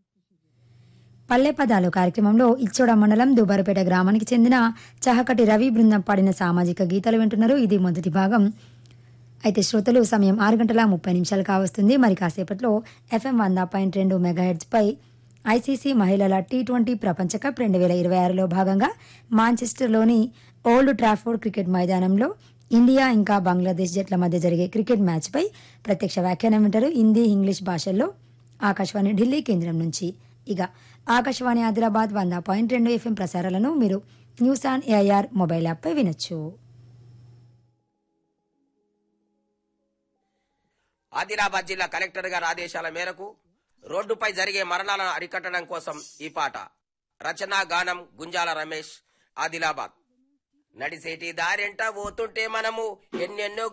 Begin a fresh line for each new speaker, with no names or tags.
పల్లె పదాలు కార్యక్రమంలో ఇచ్చోడ మండలం దుబారుపేట గ్రామానికి చెందిన చహకటి రవి బృందం పాడిన సామాజిక గీతాలు వింటున్నారు ఇది మొదటి భాగం అయితే శ్రోతలు సమయం ఆరు గంటల ముప్పై నిమిషాలు కావస్తుంది మరి కాసేపట్లో ఎఫ్ఎం వంద పాయింట్ రెండు మెగాహెడ్స్ పై ఐసీసీ మహిళల టీ ట్వంటీ ప్రపంచ కప్ రెండు వేల ఇరవై ఆరులో భాగంగా మాంచెస్టర్లోని ఓల్డ్ ట్రాఫోర్డ్ క్రికెట్ మైదానంలో ఇండియా ఇంకా బంగ్లాదేశ్ జట్ల మధ్య జరిగే క్రికెట్ మ్యాచ్పై ప్రత్యక్ష వ్యాఖ్యానం వింటారు హిందీ ఇంగ్లీష్ భాషల్లో ఆకాశవాణి ఢిల్లీ కేంద్రం నుంచి ఇక ఆకాశవాణి ఆదిలాబాద్ వంద పాయింట్ రెండు ఎఫ్ఎం ప్రసారాలను మీరు న్యూస్ ఆన్ ఏఐఆర్ మొబైల్ యాప్పై వినొచ్చు
ఆదిలాబాద్ జిల్లా కలెక్టర్ గారి ఆదేశాల మేరకు రోడ్డుపై జరిగే మరణాలను అరికట్టడం కోసం ఈ పాట రచన గానం గుంజాల రమేష్ ఆదిలాబాద్ నడిసేటి దారెంట పోతుంటే మనము ఎన్నెన్నో